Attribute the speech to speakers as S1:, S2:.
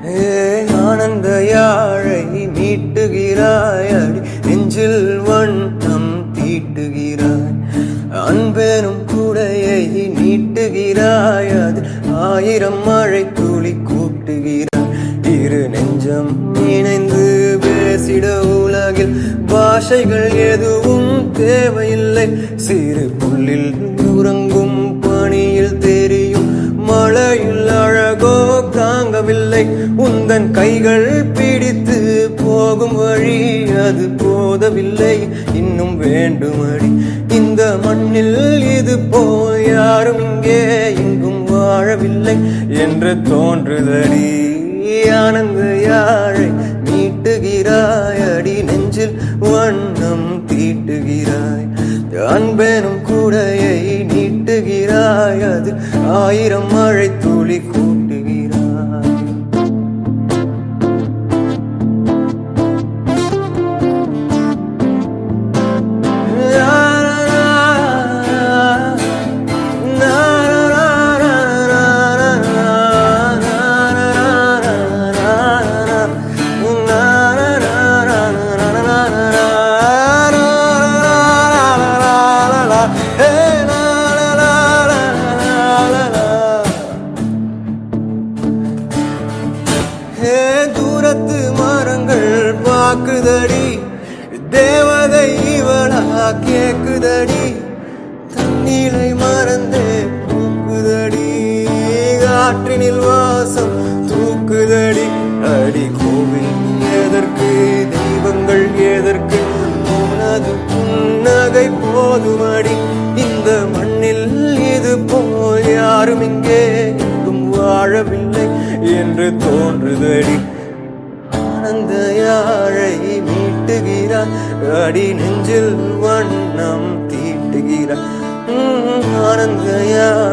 S1: ஏ ஆனந்த யாழை மீட்டுகிறாய் அடி நெஞ்சில் வண்ணம் தீட்டுகிறாய் அன்பெனும் குடையை நீட்டுகிறாய் அது ஆயிரம் மழை துளி கூட்டுகிறாய் இரு நெஞ்சம் இணைந்து பேசிட உலகில் பாஷைகள் எதுவும் தேவையில்லை சிறு புல்லில் உறங்கும் பணியில் தெரியும் மழையில் அழகோ தாங்கவில்லை உந்தன் கைகள் பிடித்து போகும் வழி அது போதவில்லை இன்னும் வேண்டுமடி இந்த மண்ணில் இது போல் யாரும் இங்கே எங்கும் வாழவில்லை என்று தோன்றுதடி ஆனந்த யாழை மீட்டுகிறாய் அடி நெஞ்சில் வண்ணம் தீட்டுகிறாய் அன்பெனும் கூடையை நீட்டுகிறாய் அது ஆயிரம் மழை துளி கூட்டுகிறாய் ஏ தூரத்து மரங்கள் பாக்குதடி தேவதை இவளா கேக்குதடி தண்ணீரை மறந்தே பூக்குதடி காற்றினில் வாசம் தூக்குதடி அடி கோவில் எதற்கு தெய்வங்கள் எதற்கு உனது புன்னகை போதுமடி இந்த மண்ணில் இது போல் யாரும் இங்கே எங்கும் வாழவில்லை என்று தோன்றுதடி ஆனந்த யாழை மீட்டுகிறார் அடி நெஞ்சில் வண்ணம் தீட்டுகிறார் உம், ஆனந்த யாழை